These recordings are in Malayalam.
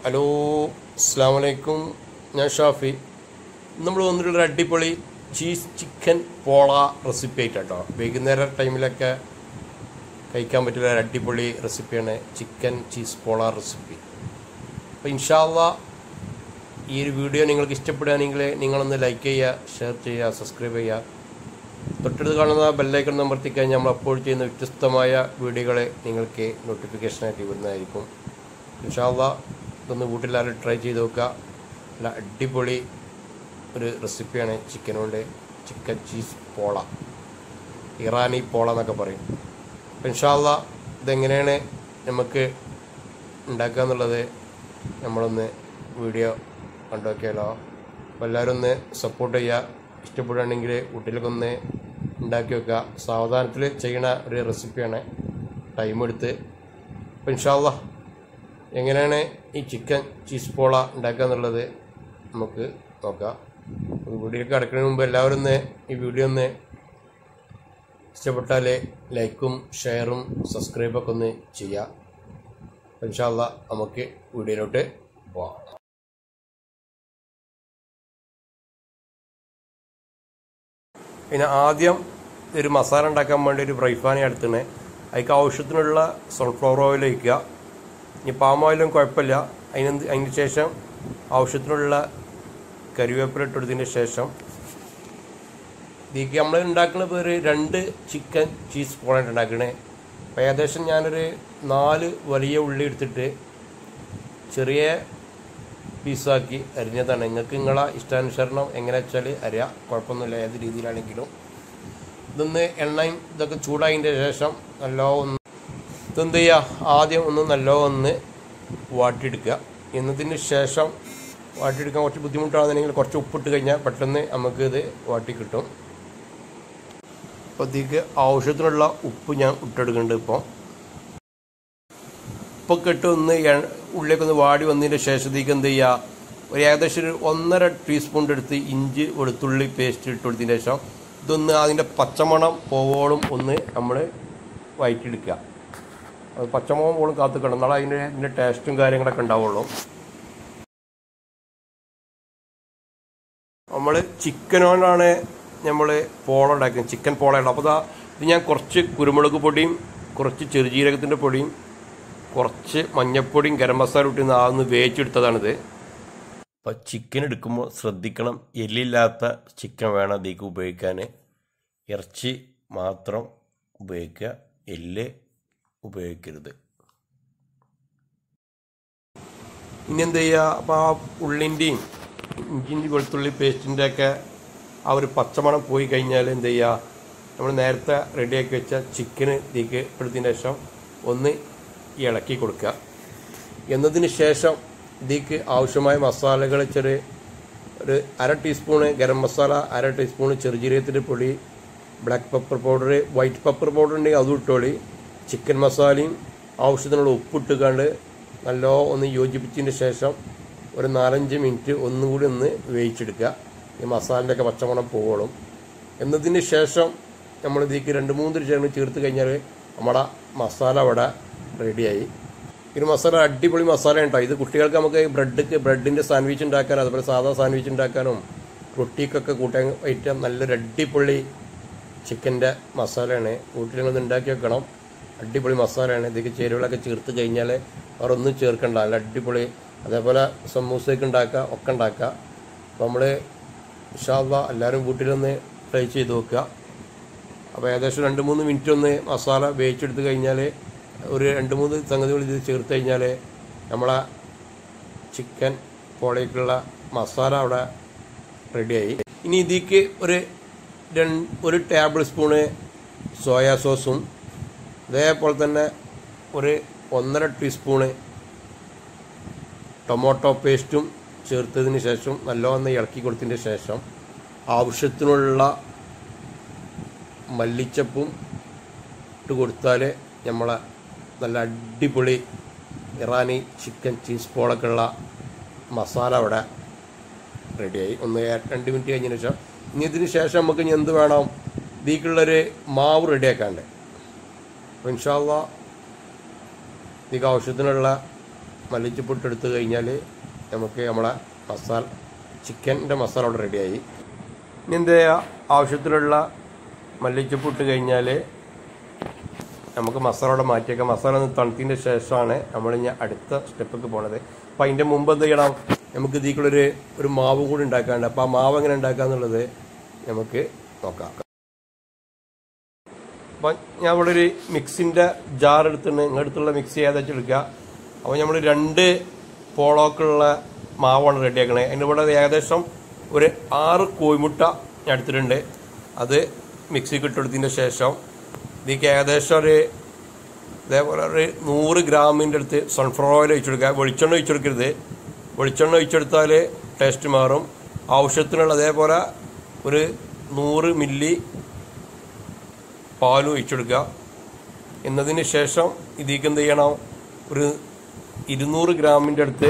ഹലോ അസ്സാം വലൈക്കും ഞാൻ ഷാഫി നമ്മൾ വന്നിട്ടുള്ള ഒരു അടിപൊളി ചീസ് ചിക്കൻ പോള റെസിപ്പി ആയിട്ടോ വൈകുന്നേര ടൈമിലൊക്കെ കഴിക്കാൻ പറ്റുന്ന ഒരു അടിപൊളി റെസിപ്പിയാണ് ചിക്കൻ ചീസ് പോള റെസിപ്പി അപ്പോൾ ഇൻഷാല്ല ഈ ഒരു വീഡിയോ നിങ്ങൾക്ക് ഇഷ്ടപ്പെടുകയാണെങ്കിൽ നിങ്ങളൊന്ന് ലൈക്ക് ചെയ്യുക ഷെയർ ചെയ്യുക സബ്സ്ക്രൈബ് ചെയ്യുക തൊട്ടടുത്ത് കാണുന്ന ബെല്ലൈക്കൺ നമ്പർത്തി കഴിഞ്ഞാൽ നമ്മൾ അപ്പോൾ ചെയ്യുന്ന വ്യത്യസ്തമായ വീഡിയോകളെ നിങ്ങൾക്ക് നോട്ടിഫിക്കേഷനായിട്ട് വരുന്നതായിരിക്കും ഇൻഷാല്ല ഇതൊന്ന് വീട്ടിലാരും ട്രൈ ചെയ്ത് നോക്കുക നല്ല അടിപൊളി ഒരു റെസിപ്പിയാണ് ചിക്കൻ കൊണ്ട് ചിക്കൻ ചീസ് പോള ഇറാനി പോള എന്നൊക്കെ പറയും അപ്പം ഇൻഷാല്ല ഇതെങ്ങനെയാണ് നമുക്ക് ഉണ്ടാക്കുക എന്നുള്ളത് നമ്മളൊന്ന് വീഡിയോ കണ്ടുനോക്കിയാലോ അപ്പോൾ എല്ലാവരും ഒന്ന് സപ്പോർട്ട് ചെയ്യുക ഇഷ്ടപ്പെടുകയാണെങ്കിൽ വീട്ടിലൊക്കെ ഒന്ന് ഉണ്ടാക്കി വെക്കുക സാവധാനത്തിൽ ചെയ്യണ ഒരു റെസിപ്പിയാണ് ടൈം എടുത്ത് അപ്പോൾ ഇൻഷാല്ല എങ്ങനെയാണ് ഈ ചിക്കൻ ചീസ് പോള ഉണ്ടാക്കുക എന്നുള്ളത് നമുക്ക് നോക്കാം അപ്പോൾ വീഡിയോയിൽ കിടക്കുന്നതിന് മുമ്പ് എല്ലാവരും ഒന്ന് ഈ വീഡിയോ ഒന്ന് ഇഷ്ടപ്പെട്ടാൽ ലൈക്കും ഷെയറും സബ്സ്ക്രൈബൊക്കെ ഒന്ന് ചെയ്യുക ഇൻഷാല്ല നമുക്ക് വീഡിയോയിലോട്ട് പോവാം പിന്നെ ആദ്യം ഒരു മസാല ഉണ്ടാക്കാൻ വേണ്ടി ഒരു ഫ്രൈ പാൻ എടുത്തിട്ട് അതിക്ക് ആവശ്യത്തിനുള്ള സൺഫ്ലവർ ഓയിൽ ഒഴിക്കുക ഇനി പാം ഓയിലും കുഴപ്പമില്ല അതിന് അതിന് ശേഷം ആവശ്യത്തിനുള്ള കറിവേപ്പില ഇട്ടെടുത്തതിന് ശേഷം ഇതിലേക്ക് നമ്മൾ ഉണ്ടാക്കുന്നത് ഒരു രണ്ട് ചിക്കൻ ചീസ് പോളായിട്ട് ഉണ്ടാക്കണേ അപ്പോൾ ഏകദേശം ഞാനൊരു നാല് വലിയ ഉള്ളി എടുത്തിട്ട് ചെറിയ പീസാക്കി അരിഞ്ഞതാണ് നിങ്ങൾക്ക് നിങ്ങളെ ഇഷ്ടാനുസരണം എങ്ങനെ വെച്ചാൽ അരിയാം കുഴപ്പമൊന്നുമില്ല ഏത് രീതിയിലാണെങ്കിലും ഇതൊന്ന് എണ്ണയും ഇതൊക്കെ ചൂടായതിൻ്റെ ശേഷം നല്ല ഒന്ന് ഇതെന്ത് ചെയ്യുക ആദ്യം ഒന്ന് നല്ല ഒന്ന് വാട്ടിയെടുക്കുക എന്നതിന് ശേഷം വാട്ടിയെടുക്കാൻ കുറച്ച് ബുദ്ധിമുട്ടാണെന്നുണ്ടെങ്കിൽ കുറച്ച് ഉപ്പിട്ട് കഴിഞ്ഞാൽ പെട്ടെന്ന് നമുക്ക് ഇത് വാട്ടി കിട്ടും അപ്പോൾ ഇതിലേക്ക് ആവശ്യത്തിനുള്ള ഉപ്പ് ഞാൻ ഇട്ടെടുക്കുന്നുണ്ട് ഇപ്പോൾ ഉപ്പൊക്കെ ഇട്ട് ഒന്ന് എ- ഉള്ളിലേക്ക് ഒന്ന് വാടി വന്നതിന് ശേഷം ഇതിലേക്ക് എന്ത് ചെയ്യുക ഒരു ഏകദേശം ഒരു ഒന്നര ടീസ്പൂൺ എടുത്ത് ഇഞ്ചി വെളുത്തുള്ളി പേസ്റ്റ് ഇട്ട് കൊടുത്തതിന് ശേഷം ഇതൊന്ന് അതിൻ്റെ പച്ചമണം പോവോളം ഒന്ന് നമ്മൾ വയറ്റിയെടുക്കുക അത് പച്ചമണം പോലും കാത്തു കിടണം എന്നാലും അതിൻ്റെ അതിൻ്റെ ടേസ്റ്റും കാര്യങ്ങളൊക്കെ ഉണ്ടാവുള്ളൂ നമ്മൾ ചിക്കനോണ്ടാണ് നമ്മൾ പോള ഉണ്ടാക്കുന്നത് ചിക്കൻ പോളയാണ് അപ്പോൾ ദാ ഇത് ഞാൻ കുറച്ച് കുരുമുളക് പൊടിയും കുറച്ച് ചെറുജീരകത്തിൻ്റെ പൊടിയും കുറച്ച് മഞ്ഞപ്പൊടിയും ഗരം മസാല ഇട്ട് ആന്ന് വേവിച്ചെടുത്തതാണിത് അപ്പോൾ ചിക്കൻ എടുക്കുമ്പോൾ ശ്രദ്ധിക്കണം എല്ലില്ലാത്ത ചിക്കൻ വേണം അതിലേക്ക് ഉപയോഗിക്കാൻ ഇറച്ചി മാത്രം ഉപയോഗിക്കുക എല്ല് ഉപയോഗിക്കരുത് ഇനി എന്ത് ചെയ്യുക അപ്പോൾ ആ ഉള്ളിൻ്റെയും ഇഞ്ചിൻ്റെ വെളുത്തുള്ളി പേസ്റ്റിൻ്റെ ഒക്കെ ആ ഒരു പച്ചമണം പോയി കഴിഞ്ഞാൽ എന്ത് ചെയ്യുക നമ്മൾ നേരത്തെ റെഡിയാക്കി വെച്ച ചിക്കന് ഇതിലേക്ക് എടുത്തതിന് ശേഷം ഒന്ന് ഇളക്കി കൊടുക്കുക എന്നതിന് ശേഷം ഇതിലേക്ക് ആവശ്യമായ മസാലകൾ ചെറിയ ഒരു അര ടീസ്പൂണ് ഗരം മസാല അര ടീസ്പൂണ് ചെറുജീരകത്തിൻ്റെ പൊടി black pepper powder white pepper powder ഉണ്ടെങ്കിൽ അതും ഇട്ടോളി ചിക്കൻ മസാലയും ആവശ്യത്തിനുള്ള ഉപ്പിട്ടുകാണ്ട് നല്ല ഒന്ന് യോജിപ്പിച്ചതിന് ശേഷം ഒരു നാലഞ്ച് മിനിറ്റ് ഒന്നും കൂടി ഒന്ന് വേവിച്ചെടുക്കുക ഈ മസാലൻ്റെ ഒക്കെ പച്ചമണം പോവോളും എന്നതിന് ശേഷം നമ്മൾ ഇതിലേക്ക് രണ്ട് മൂന്ന് ചേർന്ന് ചേർത്ത് കഴിഞ്ഞാൽ നമ്മുടെ മസാല അവിടെ റെഡിയായി ഒരു മസാല അടിപൊളി മസാല ഉണ്ടോ ഇത് കുട്ടികൾക്ക് നമുക്ക് ബ്രെഡ് ബ്രെഡിൻ്റെ സാൻഡ്വിച്ച് ഉണ്ടാക്കാനും അതുപോലെ സാധാ സാൻഡ്വിച്ച് ഉണ്ടാക്കാനും റൊട്ടിക്കൊക്കെ കൂട്ടാൻ പറ്റിയ നല്ലൊരു അടിപൊളി ചിക്കൻ്റെ മസാലയാണ് വീട്ടിൽ നിങ്ങൾ ഉണ്ടാക്കി വെക്കണം അടിപൊളി മസാലയാണ് ഇതിലേക്ക് ചേരുവകളൊക്കെ ചേർത്ത് കഴിഞ്ഞാൽ അവർ ഒന്നും ചേർക്കണ്ട നല്ല അടിപൊളി അതേപോലെ സമൂസയൊക്കെ ഉണ്ടാക്കുക ഒക്കെ ഉണ്ടാക്കുക അപ്പോൾ നമ്മൾ ഇഷാല്ല എല്ലാവരും വീട്ടിലൊന്ന് ട്രൈ ചെയ്ത് നോക്കുക അപ്പോൾ ഏകദേശം രണ്ട് മൂന്ന് മിനിറ്റ് ഒന്ന് മസാല വേവിച്ചെടുത്ത് കഴിഞ്ഞാൽ ഒരു രണ്ട് മൂന്ന് സംഗതികൾ ഇത് ചേർത്ത് കഴിഞ്ഞാൽ നമ്മളെ ചിക്കൻ പോളയ്ക്കുള്ള മസാല അവിടെ റെഡിയായി ഇനി ഇതിലേക്ക് ഒരു രണ്ട് ഒരു ടേബിൾ സ്പൂണ് സോയാ സോസും അതേപോലെ തന്നെ ഒരു ഒന്നര ടീസ്പൂണ് ടൊമാറ്റോ പേസ്റ്റും ചേർത്തതിന് ശേഷം നല്ലോണം ഇളക്കി കൊടുത്തതിന് ശേഷം ആവശ്യത്തിനുള്ള മല്ലിച്ചപ്പും ഇട്ട് കൊടുത്താൽ നമ്മളെ നല്ല അടിപൊളി ഇറാനി ചിക്കൻ ചീസ് പോളൊക്കെയുള്ള മസാല അവിടെ റെഡിയായി ഒന്ന് ഏ- രണ്ട് മിനിറ്റ് കഴിഞ്ഞതിന് ശേഷം ഇനി ഇതിന് ശേഷം നമുക്ക് ഇനി എന്ത് വേണം ഇതിലേക്കുള്ളൊരു മാവ് റെഡിയാക്കാണ്ട് അപ്പോൾ ഇൻഷാല്ല ഇതിക്ക് ആവശ്യത്തിനുള്ള മല്ലിച്ചപ്പൊട്ട് എടുത്തു കഴിഞ്ഞാൽ നമുക്ക് നമ്മളെ മസാല ചിക്കൻ്റെ മസാല അവിടെ റെഡിയായി ഇനി എന്ത് ചെയ്യുക ആവശ്യത്തിലുള്ള മല്ലിച്ചപ്പൊട്ട് കഴിഞ്ഞാൽ നമുക്ക് മസാല അവിടെ മാറ്റിയേക്കാം മസാല ഒന്ന് തണുത്തതിൻ്റെ ശേഷമാണ് നമ്മൾ ഇനി അടുത്ത സ്റ്റെപ്പൊക്കെ പോണത് അപ്പം അതിൻ്റെ മുമ്പ് എന്ത് ചെയ്യണം നമുക്ക് ഇതിലേക്കുള്ളൊരു ഒരു മാവ് കൂടി ഉണ്ടാക്കാനുണ്ട് അപ്പോൾ ആ മാവ് എങ്ങനെ ഉണ്ടാക്കുക എന്നുള്ളത് നമുക്ക് നോക്കാം അപ്പം ഞാൻ ഇവിടെ ഒരു മിക്സിൻ്റെ ജാർ എടുത്തിട്ടുണ്ട് നിങ്ങളടുത്തുള്ള മിക്സി ഏതാ വെച്ചെടുക്കുക അപ്പോൾ നമ്മൾ രണ്ട് പോളോക്കുള്ള മാവാണ് റെഡിയാക്കണത് അതിൻ്റെ ഇവിടെ ഏകദേശം ഒരു ആറ് കോഴിമുട്ട ഞാൻ എടുത്തിട്ടുണ്ട് അത് മിക്സിക്ക് ഇട്ടെടുത്തതിൻ്റെ ശേഷം ഇതിലേക്ക് ഏകദേശം ഒരു ഇതേപോലെ ഒരു നൂറ് ഗ്രാമിൻ്റെ അടുത്ത് സൺഫ്ലവർ ഓയിൽ ഒഴിച്ചെടുക്കുക വെളിച്ചെണ്ണ ഒഴിച്ചെടുക്കരുത് വെളിച്ചെണ്ണ ഒഴിച്ചെടുത്താൽ ടേസ്റ്റ് മാറും ആവശ്യത്തിനുള്ള അതേപോലെ ഒരു നൂറ് മില്ലി പാലും ഒഴിച്ചെടുക്കുക എന്നതിന് ശേഷം ഇതിലേക്ക് എന്ത് ചെയ്യണം ഒരു ഇരുന്നൂറ് ഗ്രാമിൻ്റെ അടുത്ത്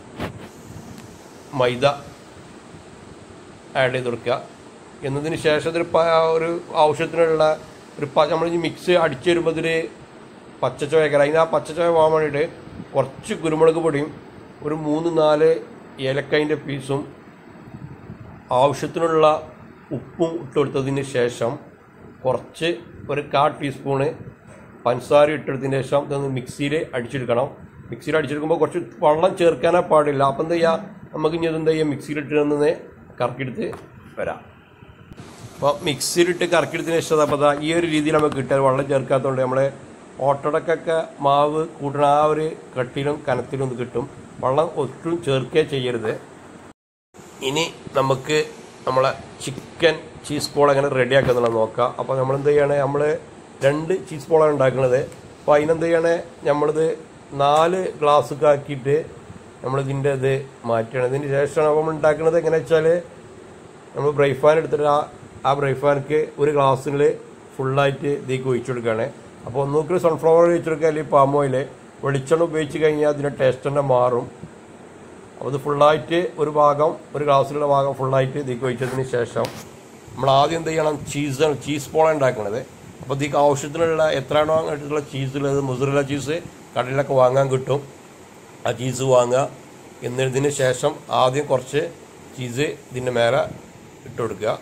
മൈദ ആഡ് ചെയ്ത് കൊടുക്കുക എന്നതിന് ശേഷം ഇതിൽ പ- ഒരു ആവശ്യത്തിനുള്ള ഒരു പ നമ്മൾ ഈ മിക്സ് അടിച്ചു വരുമ്പോൾ ഇതിൽ പച്ചച്ചോയക്കര അതിന് ആ പച്ചച്ചോയ പോകാൻ വേണ്ടിയിട്ട് കുറച്ച് കുരുമുളക് പൊടിയും ഒരു മൂന്ന് നാല് ഏലക്കായിൻ്റെ പീസും ആവശ്യത്തിനുള്ള ഉപ്പും ഇട്ട് കൊടുത്തതിന് ശേഷം കുറച്ച് ഒരു കാ ടീസ്പൂണ് പഞ്ചസാര ഇട്ടെടുത്തതിന് ശേഷം ഇതൊന്ന് മിക്സിയിൽ അടിച്ചെടുക്കണം മിക്സിയിൽ അടിച്ചെടുക്കുമ്പോൾ കുറച്ച് വെള്ളം ചേർക്കാനേ പാടില്ല അപ്പം എന്താ ചെയ്യുക നമുക്ക് ഇനി ഇതെന്താ ചെയ്യുക മിക്സിയിലിട്ട് നിന്ന് കറക്കിയെടുത്ത് വരാം അപ്പോൾ മിക്സിയിലിട്ട് കറക്കിയെടുത്തതിന് ശേഷം അപ്പോൾ ദാ ഈ ഒരു രീതിയിൽ നമുക്ക് കിട്ടുക വെള്ളം ചേർക്കാത്തതുകൊണ്ട് നമ്മൾ ഓട്ടടക്കൊക്കെ മാവ് കൂട്ടണ ആ ഒരു കട്ടിയിലും കനത്തിലും ഒന്ന് കിട്ടും വെള്ളം ഒട്ടും ചേർക്കുകയോ ചെയ്യരുത് ഇനി നമുക്ക് നമ്മളെ ചിക്കൻ ചീസ് ബോൾ എങ്ങനെ റെഡിയാക്കുന്നുള്ളത് നോക്കാം അപ്പോൾ നമ്മൾ എന്ത് ചെയ്യണേ നമ്മൾ രണ്ട് ചീസ് ബോളാണ് ഉണ്ടാക്കുന്നത് അപ്പോൾ അതിനെന്ത് ചെയ്യണേ നമ്മളിത് നാല് ഗ്ലാസ്സൊക്കെ ആക്കിയിട്ട് നമ്മളിതിൻ്റെ ഇത് മാറ്റണം ഇതിന് ശേഷമാണ് അപ്പോൾ നമ്മൾ ഉണ്ടാക്കുന്നത് എങ്ങനെ വെച്ചാൽ നമ്മൾ ബ്രൈഫാൻ എടുത്തിട്ട് ആ ആ ബ്രൈഫാൻക്ക് ഒരു ഗ്ലാസ്സിൽ ഫുള്ളായിട്ട് ഇതിലേക്ക് ഒഴിച്ചു കൊടുക്കുകയാണ് അപ്പോൾ ഒന്നുകിൽ സൺഫ്ലവർ ഒഴിച്ചു കൊടുക്കുക അല്ലെങ്കിൽ പാം ഓയിൽ വെളിച്ചെണ്ണ ഉപയോഗിച്ച് കഴിഞ്ഞാൽ അതിൻ്റെ ടേസ്റ്റ് തന്നെ മാറും അപ്പോൾ ഇത് ഫുള്ളായിട്ട് ഒരു ഭാഗം ഒരു ഗ്ലാസ്സിലുള്ള ഭാഗം ഫുള്ളായിട്ട് ഇതിലേക്ക് ഒഴിച്ചതിന് ശേഷം നമ്മൾ ആദ്യം എന്ത് ചെയ്യണം ചീസ് ചീസ് പോള ഉണ്ടാക്കണത് അപ്പോൾ ഇതിലേക്ക് ആവശ്യത്തിനുള്ള എത്രയാണോ ആയിട്ടുള്ള ചീസ് ഉള്ളത് മുസറുള്ള ചീസ് കടയിലൊക്കെ വാങ്ങാൻ കിട്ടും ആ ചീസ് വാങ്ങുക എന്നതിന് ശേഷം ആദ്യം കുറച്ച് ചീസ് ഇതിൻ്റെ മേലെ ഇട്ട് കൊടുക്കുക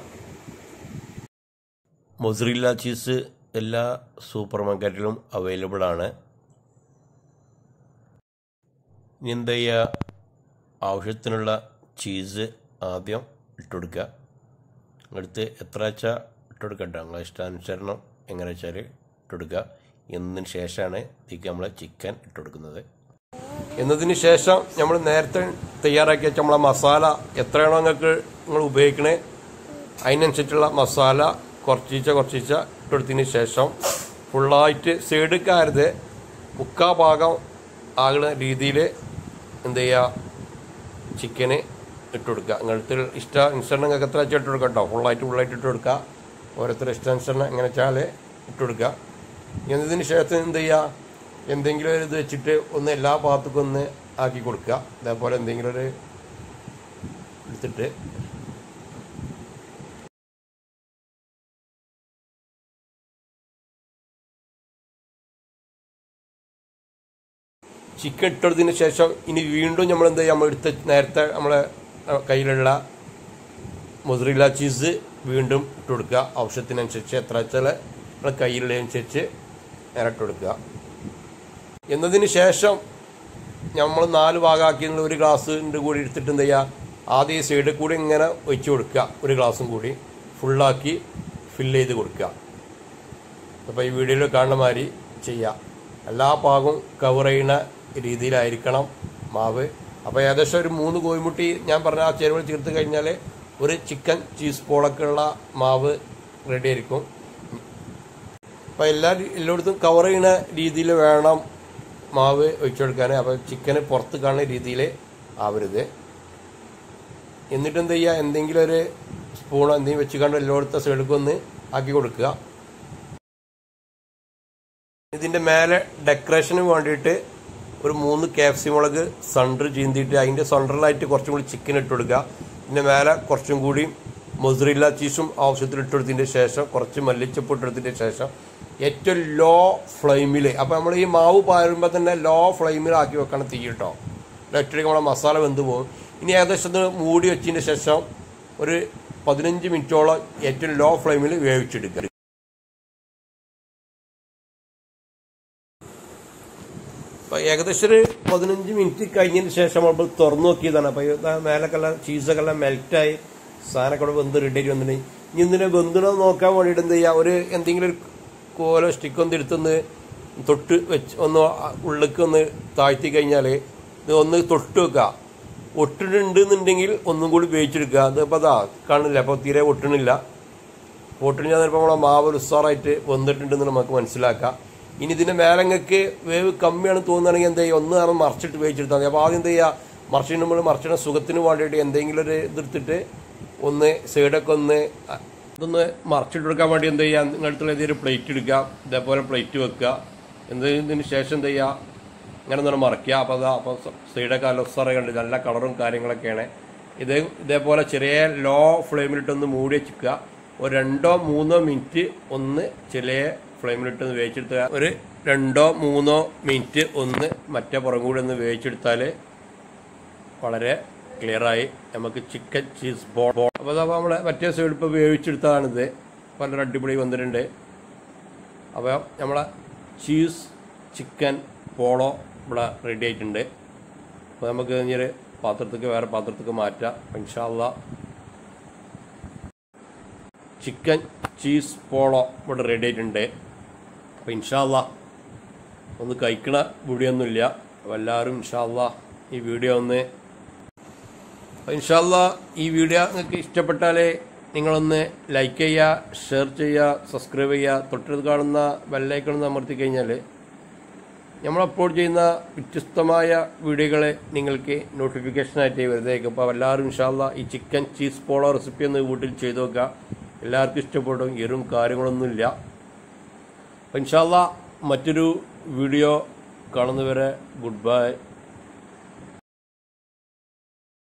മൊസറില്ല ചീസ് എല്ലാ സൂപ്പർ മാർക്കറ്റിലും അവൈലബിൾ ആണ് ഇനി എന്താ ചെയ്യുക ആവശ്യത്തിനുള്ള ചീസ് ആദ്യം ഇട്ട് കൊടുക്കുക അടുത്ത് എത്ര വെച്ചാൽ ഇട്ട് കൊടുക്കട്ടെ നിങ്ങളെ ഇഷ്ടാനുസരണം എങ്ങനെ വെച്ചാൽ ഇട്ട് കൊടുക്കുക എന്നതിന് ശേഷമാണ് ഇതിലേക്ക് നമ്മൾ ചിക്കൻ ഇട്ട് കൊടുക്കുന്നത് എന്നതിന് ശേഷം നമ്മൾ നേരത്തെ തയ്യാറാക്കി വെച്ച നമ്മളെ മസാല എത്രയാണോ നിങ്ങൾക്ക് നിങ്ങൾ ഉപയോഗിക്കണേ അതിനനുസരിച്ചുള്ള മസാല കുറച്ചീച്ച കുറച്ചീച്ച ഇട്ടെടുത്തതിന് ശേഷം ഫുള്ളായിട്ട് സൈഡുക്കാരത് മുക്കാ ഭാഗം ആകുന്ന രീതിയിൽ എന്ത് ചെയ്യുക ചിക്കന് ഇട്ട് കൊടുക്കുക നിങ്ങൾക്ക് ഇഷ്ട അനുസരണം നിങ്ങൾക്ക് എത്ര വെച്ചാൽ ഇട്ട് കൊടുക്കുക കേട്ടോ ഫുള്ളായിട്ട് ഫുള്ളായിട്ട് ഇട്ട് കൊടുക്കുക ഓരോരുത്തരുടെ ഇഷ്ടാനുസരണം എങ്ങനെ വെച്ചാൽ ഇട്ട് കൊടുക്കുക എന്നതിന് ശേഷം എന്ത് ചെയ്യുക എന്തെങ്കിലും ഒരു ഇത് വെച്ചിട്ട് ഒന്ന് എല്ലാ ഭാഗത്തേക്കും ഒന്ന് ആക്കി കൊടുക്കുക അതേപോലെ എന്തെങ്കിലും ഒരു എടുത്തിട്ട് ചിക്കൻ ഇട്ടെടുത്തതിന് ശേഷം ഇനി വീണ്ടും നമ്മൾ എന്ത് ചെയ്യും നമ്മൾ എടുത്ത നേരത്തെ നമ്മളെ അഹ് കയ്യിലുള്ള മുസറില്ല ചീസ് വീണ്ടും ഇട്ട് കൊടുക്കുക ആവശ്യത്തിനനുസരിച്ച് എത്ര വെച്ചാൽ നമ്മളെ കയ്യിലുള്ളതനുസരിച്ച് നേരെ ഇട്ട് കൊടുക്കുക എന്നതിന് ശേഷം നമ്മൾ നാല് ഭാഗമാക്കിയുള്ള ഒരു ഗ്ലാസ്സിൻ്റെ കൂടി എടുത്തിട്ട് എന്ത് ചെയ്യുക ആദ്യം ഈ സൈഡിൽ കൂടി ഇങ്ങനെ ഒഴിച്ച് കൊടുക്കുക ഒരു ഗ്ലാസും കൂടി ഫുള്ളാക്കി ഫില്ല് ചെയ്ത് കൊടുക്കുക അപ്പോൾ ഈ വീഡിയോയിൽ കാണുന്ന മാതിരി ചെയ്യുക എല്ലാ ഭാഗവും കവർ ചെയ്യുന്ന രീതിയിലായിരിക്കണം മാവ് അപ്പോൾ ഏകദേശം ഒരു മൂന്ന് കോഴിമുട്ടി ഞാൻ പറഞ്ഞ ആ ചേരുവ ചേർത്ത് കഴിഞ്ഞാൽ ഒരു ചിക്കൻ ചീസ് പോളൊക്കെയുള്ള മാവ് റെഡി ആയിരിക്കും അപ്പോൾ എല്ലാ എല്ലായിടത്തും കവർ ചെയ്യുന്ന രീതിയിൽ വേണം മാവ് ഒഴിച്ചെടുക്കാൻ അപ്പോൾ ചിക്കന് പുറത്ത് കാണുന്ന രീതിയിൽ ആവരുത് എന്നിട്ട് എന്ത് ചെയ്യുക എന്തെങ്കിലും ഒരു സ്പൂണോ എന്തെങ്കിലും വെച്ച് കണ്ട് എല്ലായിടത്തും സൈഡിലേക്ക് ഒന്ന് ആക്കി കൊടുക്കുക ഇതിന്റെ മേലെ ഡെക്കറേഷന് വേണ്ടിയിട്ട് ഒരു മൂന്ന് കാപ്സി മുളക് സണ്ടർ ചീന്തിയിട്ട് അതിന്റെ സണ്ടറിലായിട്ട് കുറച്ചും കൂടി ചിക്കൻ ഇട്ട് കൊടുക്കുക ഇതിന്റെ മേലെ കുറച്ചും കൂടി മൊസറില്ല ചീസും ആവശ്യത്തിന് ഇട്ട് കൊടുത്തതിന്റെ ശേഷം കുറച്ച് മല്ലിച്ചപ്പ് ഇട്ട് കൊടുത്തതിന്റെ ശേഷം ഏറ്റവും ലോ ഫ്ലെയിമിൽ അപ്പോൾ നമ്മൾ ഈ മാവ് പാരുമ്പോൾ തന്നെ ലോ ഫ്ലെയിമിൽ ആക്കി വെക്കണം തീ കേട്ടോ ഒറ്റയ്ക്ക് നമ്മളെ മസാല വെന്ത് പോകും ഇനി ഏകദേശം ഒന്ന് മൂടി വെച്ചതിന് ശേഷം ഒരു പതിനഞ്ച് മിനിറ്റോളം ഏറ്റവും ലോ ഫ്ലെയിമിൽ വേവിച്ചെടുക്കുക അപ്പോൾ ഏകദേശം ഒരു പതിനഞ്ച് മിനിറ്റ് കഴിഞ്ഞതിന് ശേഷം നമ്മൾ തുറന്നു നോക്കിയതാണ് അപ്പോൾ ഇതാ മേലൊക്കെല്ലാം ചീസൊക്കെ എല്ലാം മെൽറ്റായി സാധനമൊക്കെ ഇവിടെ വെന്ത് റെഡി ആയിട്ട് വന്നിട്ട് ഇനി ഇതിനെ വെന്തണോ നോക്കാൻ വേണ്ടിയിട്ട് എന്ത് ചെയ്യുക ഒരു എന്തെങ്കിലും ഒരു കോലോ സ്റ്റിക്കോ ഒന്ന് എടുത്തൊന്ന് തൊട്ട് വെച്ച് ഒന്ന് ഉള്ളിലേക്ക് ഒന്ന് താഴ്ത്തി കഴിഞ്ഞാൽ ഇത് ഒന്ന് തൊട്ട് വെക്കുക ഒട്ടിട്ടുണ്ട് എന്നുണ്ടെങ്കിൽ ഒന്നും കൂടി വേവിച്ചെടുക്കുക അതിപ്പോൾ അതാ കാണില്ല അപ്പോൾ തീരെ ഒട്ടണില്ല ഒട്ടിന് ചിലപ്പോൾ നമ്മളെ മാവ് ഒരു ഉസാറായിട്ട് വന്നിട്ടുണ്ടെന്ന് നമുക്ക് മനസ്സിലാക്കാം ഇനി ഇതിന്റെ മേലങ്ങക്ക് വേവ് കമ്മിയാണ് തോന്നുകയാണെങ്കിൽ എന്താ ചെയ്യുക ഒന്ന് കാരണം മറിച്ചിട്ട് വേവിച്ചെടുത്താൽ മതി അപ്പോൾ ആദ്യം എന്താ ചെയ്യുക മറിച്ചിട്ട് നമ്മൾ മറിച്ചിട സുഖത്തിന് വേണ്ടിയിട്ട് എന്തെങ്കിലും ഒരു ഇതെടുത്തിട്ട് ഒന്ന് സൈഡൊക്കെ ഒന്ന് അ- ഇതൊന്ന് മറിച്ചിട്ട് കൊടുക്കാൻ വേണ്ടി എന്ത് ചെയ്യുക നിങ്ങളുടെ ഏതെങ്കിലും പ്ലേറ്റ് എടുക്കുക ഇതേപോലെ പ്ലേറ്റ് വെക്കുക എന്നതിന് ശേഷം എന്ത് ചെയ്യുക ഇങ്ങനെ ഒന്ന് മറക്കുക അപ്പോൾ അതാ അപ്പോൾ സൈഡൊക്കെ നല്ല ഉസാറ് കണ്ട് നല്ല കളറും കാര്യങ്ങളൊക്കെയാണ് ഇത് ഇതേപോലെ ചെറിയ ലോ ഫ്ലെയിമിലിട്ടൊന്ന് മൂടി വെച്ചിക്കുക ഒരു രണ്ടോ മൂന്നോ മിനിറ്റ് ഒന്ന് ചെറിയ ഫ്ലെയിമിലിട്ട് ഒന്ന് വേവിച്ചെടുത്തുക ഒരു രണ്ടോ മൂന്നോ മിനിറ്റ് ഒന്ന് മറ്റേ പുറം കൂടി ഒന്ന് വേവിച്ചെടുത്താൽ വളരെ ക്ലിയറായി നമുക്ക് ചിക്കൻ ചീസ് ബോൾ അപ്പോൾ അതാ നമ്മളെ മറ്റേ സൈഡ് ഇപ്പോൾ വേവിച്ചെടുത്തതാണിത് വളരെ അടിപൊളി വന്നിട്ടുണ്ട് അപ്പോൾ നമ്മളെ ചീസ് ചിക്കൻ പോളോ ഇവിടെ റെഡി ആയിട്ടുണ്ട് അപ്പോൾ നമുക്ക് ഇനി ഒരു പാത്രത്തേക്ക് വേറെ പാത്രത്തേക്ക് മാറ്റാം ഇൻഷാല്ല ചിക്കൻ ചീസ് പോളോ ഇവിടെ റെഡി ആയിട്ടുണ്ട് അപ്പോൾ ഇൻഷാല്ല ഒന്ന് കഴിക്കണ വീഡിയോ ഒന്നുമില്ല അപ്പോൾ എല്ലാവരും ഇൻഷാല്ല ഈ വീഡിയോ ഒന്ന് അപ്പോൾ ഇൻഷാല്ല ഈ വീഡിയോ നിങ്ങൾക്ക് ഇഷ്ടപ്പെട്ടാൽ നിങ്ങളൊന്ന് ലൈക്ക് ചെയ്യുക ഷെയർ ചെയ്യുക സബ്സ്ക്രൈബ് ചെയ്യുക തൊട്ടടുത്ത് കാണുന്ന ബെല്ലൈക്കൺ ഒന്ന് അമർത്തി കഴിഞ്ഞാൽ നമ്മൾ അപ്ലോഡ് ചെയ്യുന്ന വ്യത്യസ്തമായ വീഡിയോകൾ നിങ്ങൾക്ക് നോട്ടിഫിക്കേഷനായിട്ട് വരുന്നതായിരിക്കും അപ്പോൾ എല്ലാവരും ഇൻഷാല്ല ഈ ചിക്കൻ ചീസ് പോളോ റെസിപ്പി ഒന്ന് വീട്ടിൽ ചെയ്തു നോക്കുക എല്ലാവർക്കും ഇഷ്ടപ്പെടും എറും കാര്യങ്ങളൊന്നുമില്ല അപ്പോൾ ഇൻഷാല്ല മറ്റൊരു വീഡിയോ കാണുന്നവരെ ഗുഡ് ബൈ